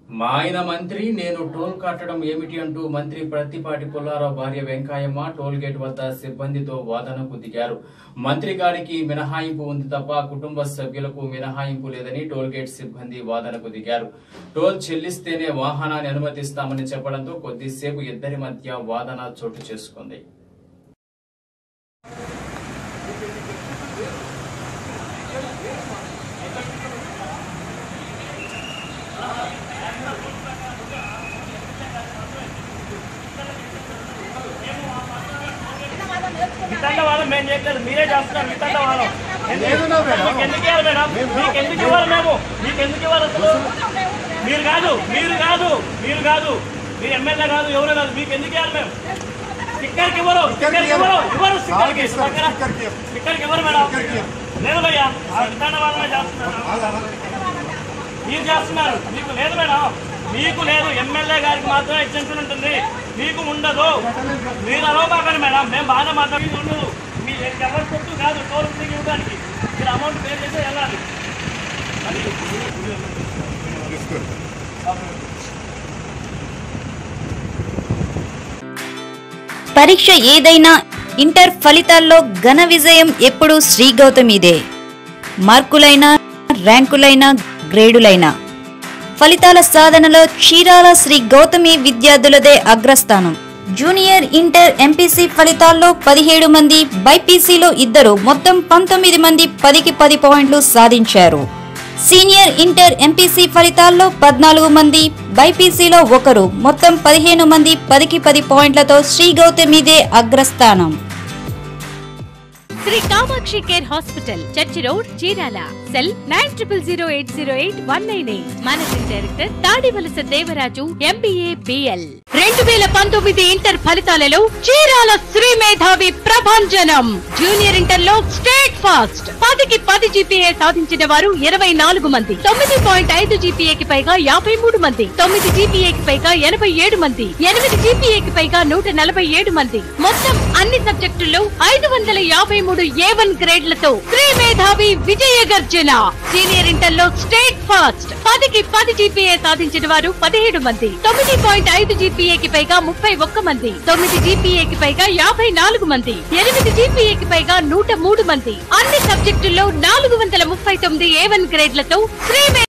మా ఆయన మంత్రి నేను టోల్ కట్టడం ఏమిటి అంటూ మంత్రి ప్రత్తిపాటి పుల్లారావు భార్య వెంకాయమ్మ టోల్ గేట్ వద్ద సిబ్బందితో వాదనకు దిగారు మంత్రి గారికి మినహాయింపు ఉంది తప్ప కుటుంబ సభ్యులకు మినహాయింపు లేదని టోల్ గేట్ సిబ్బంది వాదనకు దిగారు టోల్ చెల్లిస్తేనే వాహనాన్ని అనుమతిస్తామని చెప్పడంతో కొద్దిసేపు ఇద్దరి మధ్య వాదన చోటు చేసుకుంది వితండవాదం మేము చేయట్లేదు మీరే చేస్తున్నారు వితండవాదం మీకు ఎందుకు ఇవ్వాలి మేడం మీకు ఎందుకు ఇవ్వాలి మేము మీకు ఎందుకు ఇవ్వాలి అసలు మీరు కాదు మీరు కాదు మీరు కాదు మీరు ఎమ్మెల్యే కాదు ఎవరు కాదు మీకు ఎందుకు ఇవ్వాలి మేము స్టిక్కర్కి ఇవ్వరు స్టిక్కర్కి ఇవ్వరు ఇవ్వరు స్టిక్కర్కి స్టిక్కర్కి ఇవ్వరు మేడం లేదు భయ్యా ఆ వితండవాదమే చేస్తున్నారు మీరు చేస్తున్నారు మీకు లేదు మేడం మీకు లేదు ఎమ్మెల్యే గారికి మాత్రమే ఎగ్జెంషన్ ఉంటుంది మీకు ఉండదు మీరు అలవబాకండి మేడం మేము బాగా మాట్లాడి ఉండదు మీ ఎవరి సొత్తు కాదు టోల్ ఫ్రీ ఇవ్వడానికి మీరు అమౌంట్ పే చేసి వెళ్ళాలి అది పరీక్ష ఏదైనా ఇంటర్ ఫలితాల్లో ఘన విజయం ఎప్పుడూ శ్రీ గౌతమిదే మార్కులైనా ర్యాంకులైనా గ్రేడులైనా ఫలితాల సాధనలో చీరాల శ్రీ గౌతమి విద్యార్థులదే అగ్రస్థానం జూనియర్ ఇంటర్ ఎంపీసీ ఫలితాల్లో పదిహేడు మంది బైపీసీలో ఇద్దరు మొత్తం పంతొమ్మిది మంది పదికి పది పాయింట్లు సాధించారు సీనియర్ ఇంటర్ ఎంపీసీ ఫలితాల్లో పద్నాలుగు మంది బైపీసీలో ఒకరు మొత్తం పదిహేను మంది పదికి పది పాయింట్లతో శ్రీ గౌతమిదే అగ్రస్థానం Shri Kamakshi care hospital church road Chirala cell nine triple zero eight zero eight one nine eight managing director Tadivalasa Devaraju MBA BL రెండు వేల పంతొమ్మిది ఇంటర్ ఫలితాలలో చీరాల శ్రీ మేధావి ప్రభంజనం జూనియర్ ఇంటర్ లో స్టేట్ ఫాస్ట్ పదికి పది జీపీఏ సాధించిన వారు ఇరవై నాలుగు మంది తొమ్మిది పాయింట్ ఐదు జీపీఏకి పైగా యాభై మూడు మంది తొమ్మిది జీపీఏకి పైగా ఎనభై ఏడు మంది ఎనిమిది జీపీఏకి పైగా నూట నలభై ఏడు మంది మొత్తం అన్ని సబ్జెక్టుల్లో ఐదు వందల యాభై మూడు ఏ వన్ గ్రేడ్లతో శ్రీ మేధావి విజయ గర్జన సీనియర్ ఇంటర్ లో స్టేట్ ఫాస్ట్ పదికి పది జీపీఏ సాధించిన వారు పదిహేడు మంది తొమ్మిది పాయింట్ ఐదు జీపీఏకి పైగా ముప్పై ఒక్క మంది తొమ్మిది జీపీఏకి పైగా యాభై నాలుగు మంది ఎనిమిది జీపీఏకి పైగా నూట మూడు మంది అన్ని సబ్జెక్టుల్లో నాలుగు వందల ముప్పై తొమ్మిది ఏ వన్ గ్రేడ్లతో శ్రీ మే-